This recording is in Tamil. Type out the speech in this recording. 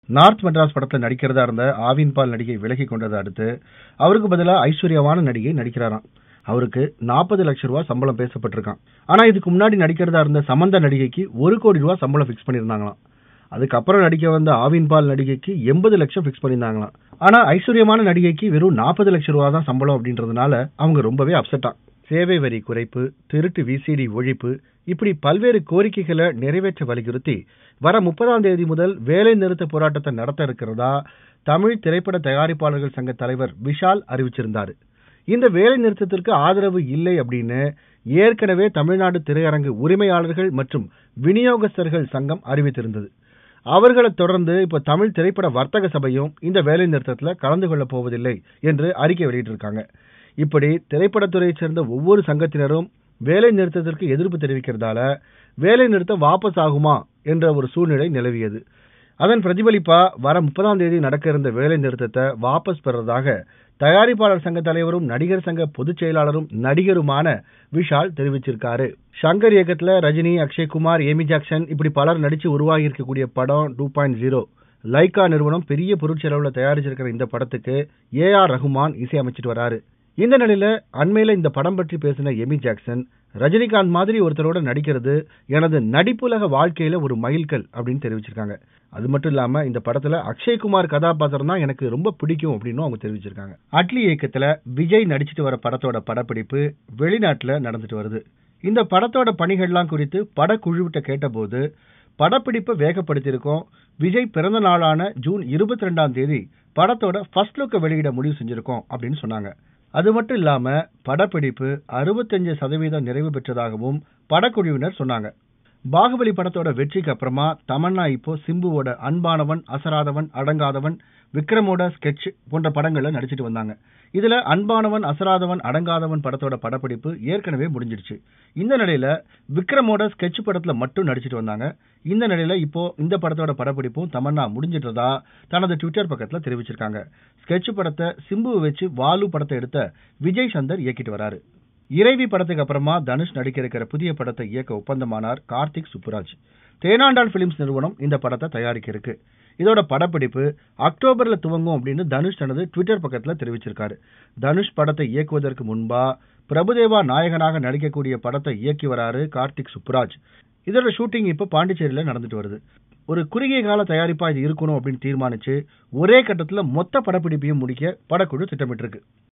நார்த் மெட்ராஸ் படத்துல நடிக்கிறதா இருந்த ஆவின் பால் நடிகை விலகி கொண்டதை அடுத்து அவருக்கு பதிலா ஐஸ்வர்யவான நடிகை நடிக்கிறாராம் அவருக்கு நாற்பது லட்சம் ரூபாய் சம்பளம் பேசப்பட்டிருக்கான் ஆனா இதுக்கு முன்னாடி நடிக்கிறதா இருந்த சமந்த நடிகைக்கு ஒரு கோடி ரூபாய் சம்பளம் ஃபிக்ஸ் பண்ணியிருந்தாங்களாம் அதுக்கப்புறம் நடிக்க வந்த ஆவின் பால் நடிகைக்கு எண்பது லட்சம் ஃபிக்ஸ் பண்ணியிருந்தாங்களாம் ஆனா ஐஸ்வர்யமான நடிகைக்கு வெறும் நாற்பது லட்சம் ரூபா தான் சம்பளம் அப்படின்றதுனால அவங்க ரொம்பவே அப்செட்டா சேவை வரி குறைப்பு திருட்டு விசிடி ஒழிப்பு இப்படி பல்வேறு கோரிக்கைகளை நிறைவேற்ற வலியுறுத்தி வர முப்பதாம் தேதி முதல் வேலை நிறுத்த போராட்டத்தை நடத்த இருக்கிறதா தமிழ் திரைப்பட தயாரிப்பாளர்கள் சங்க தலைவர் விஷால் அறிவிச்சிருந்தாரு இந்த வேலை நிறுத்தத்திற்கு ஆதரவு இல்லை அப்படின்னு ஏற்கனவே தமிழ்நாடு திரையரங்கு உரிமையாளர்கள் மற்றும் விநியோகஸ்தர்கள் சங்கம் அறிவித்திருந்தது அவர்களை தொடர்ந்து இப்ப தமிழ் திரைப்பட வர்த்தக சபையும் இந்த வேலை நிறுத்தத்துல கலந்து கொள்ளப் போவதில்லை என்று அறிக்கை வெளியிட்டிருக்காங்க இப்படி திரைப்படத்துறையைச் சேர்ந்த ஒவ்வொரு சங்கத்தினரும் வேலை நிறுத்தத்திற்கு எதிர்ப்பு தெரிவிக்கிறதால வேலை நிறுத்தம் வாபஸ் ஆகுமா என்ற ஒரு சூழ்நிலை நிலவியது அதன் பிரதிபலிப்பா வர முப்பதாம் தேதி நடக்க இருந்த வேலை நிறுத்தத்தை வாபஸ் பெறதாக தயாரிப்பாளர் சங்க தலைவரும் நடிகர் சங்க பொதுச் செயலாளரும் நடிகருமான விஷால் தெரிவிச்சிருக்காரு சங்கர் இயக்கத்துல ரஜினி அக்ஷய்குமார் ஏமி ஜாக்சன் இப்படி பலர் நடிச்சு உருவாகி இருக்கக்கூடிய படம் டூ பாயிண்ட் ஜீரோ லைகா நிறுவனம் பெரிய பொருட்செலவுல தயாரிச்சிருக்கிற இந்த படத்துக்கு ஏ ஆர் ரகுமான் இசையமைச்சிட்டு வராரு இந்த நிலையில அண்மையில இந்த படம் பற்றி பேசின எமி ஜாக்சன் ரஜினிகாந்த் மாதிரி ஒருத்தரோட நடிக்கிறது எனது நடிப்புலக வாழ்க்கையில ஒரு மைல்கல் அப்படின்னு தெரிவிச்சிருக்காங்க அது மட்டும் இல்லாம இந்த படத்துல அக்ஷய்குமார் கதாபாத்திரம் தான் எனக்கு ரொம்ப பிடிக்கும் அப்படின்னு அவங்க தெரிவிச்சிருக்காங்க அட்லி இயக்கத்துல விஜய் நடிச்சிட்டு வர படத்தோட படப்பிடிப்பு வெளிநாட்டுல நடந்துட்டு வருது இந்த படத்தோட பணிகள்லாம் குறித்து படக்குழுவிட்ட கேட்டபோது படப்பிடிப்பை வேகப்படுத்தியிருக்கோம் விஜய் பிறந்த நாளான ஜூன் இருபத்தி ரெண்டாம் தேதி படத்தோட ஃபர்ஸ்ட் லுக்கை வெளியிட முடிவு செஞ்சிருக்கோம் அப்படின்னு சொன்னாங்க அது மட்டும் இல்லாம படப்பிடிப்பு அறுபத்தஞ்சு சதவீதம் நிறைவு பெற்றதாகவும் படக்குழுவினர் சொன்னாங்க பாகுபலி படத்தோட வெற்றிக்கு அப்புறமா தமன்னா இப்போ சிம்புவோட அன்பானவன் அசராதவன் அடங்காதவன் விக்ரமோட ஸ்கெட்ச் போன்ற படங்கள்ல நடிச்சிட்டு வந்தாங்க இதுல அன்பானவன் அசராதவன் அடங்காதவன் படத்தோட படப்பிடிப்பு ஏற்கனவே முடிஞ்சிடுச்சு இந்த நிலையில விக்ரமோட ஸ்கெட்ச் படத்துல மட்டும் நடிச்சிட்டு வந்தாங்க இந்த நிலையில இப்போ இந்த படத்தோட படப்பிடிப்பும் தமன்னா முடிஞ்சிட்டதா தனது ட்விட்டர் பக்கத்துல தெரிவிச்சிருக்காங்க ஸ்கெட்ச் படத்தை சிம்புவை வச்சு வாலு படத்தை எடுத்த விஜய் சந்தர் இயக்கிட்டு வராரு இறைவி படத்துக்கு அப்புறமா தனுஷ் நடிக்க இருக்கிற புதிய படத்தை இயக்க ஒப்பந்தமானார் கார்த்திக் சுப்புராஜ் தேனாண்டாள் பிலிம்ஸ் நிறுவனம் இந்த படத்தை தயாரிக்க இருக்கு இதோட படப்பிடிப்பு அக்டோபர்ல துவங்கும் அப்படின்னு தனுஷ் தனது ட்விட்டர் பக்கத்துல தெரிவிச்சிருக்காரு தனுஷ் படத்தை இயக்குவதற்கு முன்பா பிரபுதேவா நாயகனாக நடிக்கக்கூடிய படத்தை இயக்கி வராரு கார்த்திக் சுப்புராஜ் இதோட ஷூட்டிங் இப்ப பாண்டிச்சேரியில நடந்துட்டு வருது ஒரு குறுகிய கால தயாரிப்பா இது இருக்கணும் அப்படின்னு தீர்மானிச்சு ஒரே கட்டத்துல மொத்த படப்பிடிப்பையும் முடிக்க படக்குழு திட்டமிட்டிருக்கு